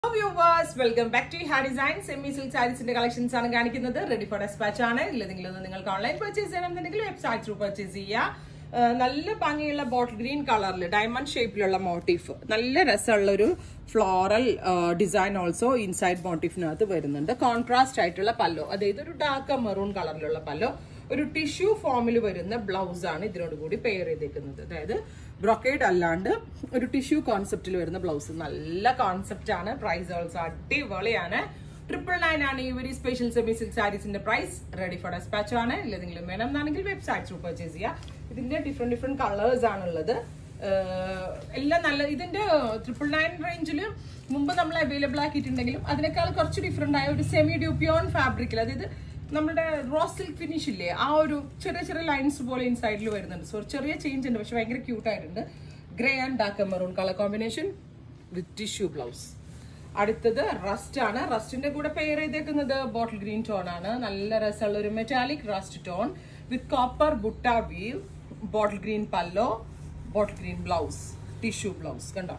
viewers welcome back to ഹാ design semi silk സാരീസിന്റെ collections ആണ് കാണിക്കുന്നത് റെഡി ഫോർ ഡെസ്പാച്ച് ആണ് ഇല്ലെങ്കിൽ ഒന്ന് നിങ്ങൾക്ക് ഓൺലൈൻ പർച്ചേസ് ചെയ്യണമെന്നുണ്ടെങ്കിൽ വെബ്സൈറ്റ് ത്രൂ പർച്ചേസ് ചെയ്യുക ആ, നല്ല ഭംഗിയുള്ള ബോട്ടിൽ ഗ്രീൻ കളറിൽ ഡയമണ്ട് ഷേപ്പിലുള്ള മോട്ടീഫ് നല്ല രസമുള്ള ഒരു ഫ്ലോറൽ ഡിസൈൻ ഓൾസോ ഇൻസൈഡ് മോട്ടീഫിനകത്ത് വരുന്നുണ്ട് കോൺട്രാസ്റ്റ് ആയിട്ടുള്ള പല്ലോ അതായത് ഒരു ഡാർക്ക് മെറൂൺ കളറിലുള്ള പല്ലോ ഒരു ടിഷ്യൂ ഫോമിൽ വരുന്ന ബ്ലൗസ് ആണ് ഇതിനോട് കൂടി പെയർ ചെയ്തേക്കുന്നത് അതായത് ബ്രൊക്കേഡ് അല്ലാണ്ട് ഒരു ടിഷ്യൂ കോൺസെപ്റ്റിൽ വരുന്ന ബ്ലൗസ് നല്ല കോൺസെപ്റ്റ് ആണ് പ്രൈസ് ഓൾസോ അടിപൊളിയാണ് ട്രിപ്പിൾ നയൻ ആണ് ഈ ഒരു സ്പെഷ്യൽ സെമി സിൽക്ക് സാരീസിന്റെ പ്രൈസ് റെഡി ഫോർ ഡെസ്പാച്ച് ആണ് ഇല്ലെങ്കിലും വേണം എന്നാണെങ്കിൽ വെബ്സൈറ്റ് ത്രൂ പർച്ചേസ് ചെയ്യുക ഇതിന്റെ ഡിഫറെന്റ് ഡിഫറെന്റ് കളേഴ്സ് ആണുള്ളത് ഏഹ് എല്ലാം നല്ല ഇതിന്റെ ട്രിപ്പിൾ നയൻ റേഞ്ചിൽ മുമ്പ് നമ്മൾ അവൈലബിൾ ആക്കിയിട്ടുണ്ടെങ്കിലും അതിനേക്കാൾ കുറച്ച് ഡിഫറെന്റ് ആയ ഒരു സെമി ഡ്യൂപ്പിയോൺ ഫാബ്രിക്കിൽ അതായത് നമ്മുടെ റോസ് സിൽക്ക് ഫിനിഷ് ഇല്ലേ ആ ഒരു ചെറിയ ചെറിയ ലൈൻസ് പോലെ ഇൻസൈഡിൽ വരുന്നുണ്ട് സോ ചെറിയ ചേഞ്ച് ഉണ്ട് പക്ഷെ ഭയങ്കര ക്യൂട്ട് ആയിട്ടുണ്ട് grey and dark maroon colour combination with tissue blouse അടുത്തത് റസ്റ്റ് ആണ് റസ്റ്റിന്റെ കൂടെ പെയർ ചെയ്തേക്കുന്നത് ബോട്ടിൽ ഗ്രീൻ ടോൺ ആണ് നല്ല രസമുള്ള ഒരു metallic rust tone with copper butta weave bottle green pallu bottle green blouse tissue blouse കണ്ടോ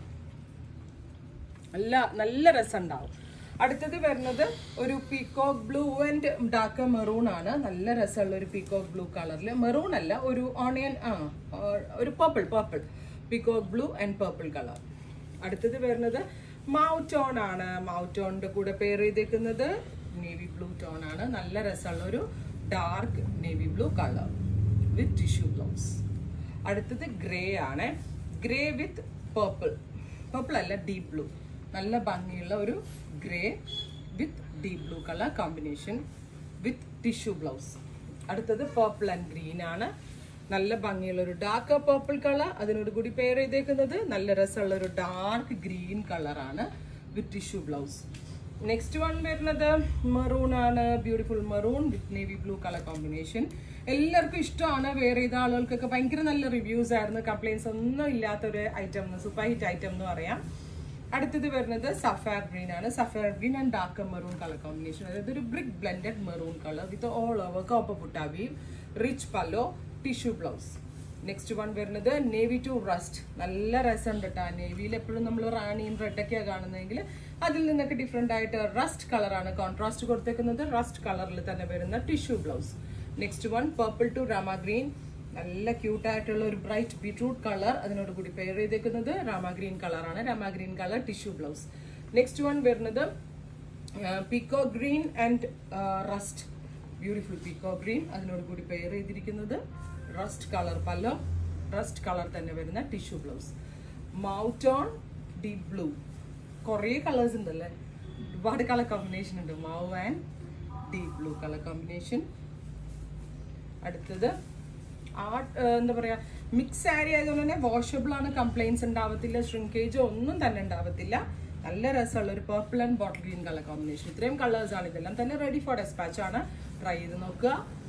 നല്ല നല്ല രസം ഉണ്ടാവും അടുത്തത് വരുന്നത് ഒരു peacock blue and dark maroon ആണ് നല്ല രസമുള്ള ഒരു പീക്കോക്ക് ബ്ലൂ കളറിൽ മെറൂൺ അല്ല ഒരു ഓണിയൻ ആ ആ, ഒരു purple purple peacock blue and purple colour അടുത്തത് വരുന്നത് മൗറ്റോൺ ആണ് മൗറ്റോണിന്റെ കൂടെ പെയർ ചെയ്തേക്കുന്നത് നേവി ബ്ലൂ ടോൺ ആണ് നല്ല രസമുള്ള ഒരു dark navy blue colour with tissue blouse അടുത്തത് ഗ്രേ ആണ് ഗ്രേ വിത്ത് പേർപ്പിൾ പേർപ്പിൾ അല്ല ഡീപ് ബ്ലൂ നല്ല ഭംഗിയുള്ള ഒരു grey with deep blue colour combination with tissue blouse അടുത്തത് പേർപ്പിൾ ആൻഡ് ഗ്രീൻ ആണ് നല്ല ഭംഗിയുള്ള ഒരു ഡാർക്ക് പേർപ്പിൾ കളർ അതിനോട് കൂടി പെയർ ചെയ്തേക്കുന്നത് നല്ല രസമുള്ള ഒരു ഡാർക്ക് ഗ്രീൻ കളറാണ് with tissue blouse next one വരുന്നത് മെറൂൺ ആണ് beautiful maroon with navy blue colour combination എല്ലാവർക്കും ഇഷ്ടമാണ് വേറെ ചെയ്ത ആളുകൾക്കൊക്കെ ഭയങ്കര നല്ല റിവ്യൂസ് ആയിരുന്നു കംപ്ലൈൻസ് ഒന്നും ഇല്ലാത്ത ഒരു ഐറ്റം സൂപ്പർ ഹിറ്റ് ഐറ്റം എന്ന് പറയാം അടുത്തത് വരുന്നത് സഫയർ ഗ്രീൻ ആണ് sapphire green and dark maroon colour combination അതായത് ഒരു brick blended maroon colour with all over copper പുട്ടാവി rich pallu tissue blouse next one വരുന്നത് നേവി ടു റസ്റ്റ് നല്ല രസമുണ്ട് കേട്ടോ നേവിയിൽ എപ്പോഴും നമ്മൾ റാണിയും റെഡൊക്കെയാണ് കാണുന്നതെങ്കിൽ അതിൽ നിന്നൊക്കെ ഡിഫറെൻ്റ് ആയിട്ട് റസ്റ്റ് കളറാണ് കോൺട്രാസ്റ്റ് കൊടുത്തേക്കുന്നത് റസ്റ്റ് കളറിൽ തന്നെ വരുന്ന tissue blouse next one purple to Rama green നല്ല ക്യൂട്ട് ആയിട്ടുള്ള ഒരു ബ്രൈറ്റ് ബീട്രൂട്ട് കളർ അതിനോട് കൂടി പെയർ ചെയ്തേക്കുന്നത് രാമ ഗ്രീൻ കളറാണ് Rama green colour tissue blouse next one വരുന്നത് peacock green and rust beautiful peacock green അതിനോട് കൂടി പെയർ ചെയ്തിരിക്കുന്നത് rust colour pallu rust colour തന്നെ വരുന്ന tissue blouse mauve tone deep blue കുറേ കളേഴ്സ് ഉണ്ടല്ലേ ഒരുപാട് കളർ കോമ്പിനേഷൻ ഉണ്ട് mauve and deep blue colour combination അടുത്തത് ആ ഏഹ്, എന്താ പറയാ മിക്സ് സാരി ആയതുകൊണ്ട് തന്നെ വാഷബിൾ ആണ് കംപ്ലൈൻസ് ഉണ്ടാവത്തില്ല ഷ്രിങ്കേജ് ഒന്നും തന്നെ ഉണ്ടാവത്തില്ല നല്ല രസമുള്ള ഒരു purple and bottle green colour combination ഇത്രയും കളേഴ്സ് ആണ് ഇതെല്ലാം തന്നെ റെഡി ഫോർ ഡെസ്പാച്ച് ആണ് ട്രൈ ചെയ്ത് നോക്കുക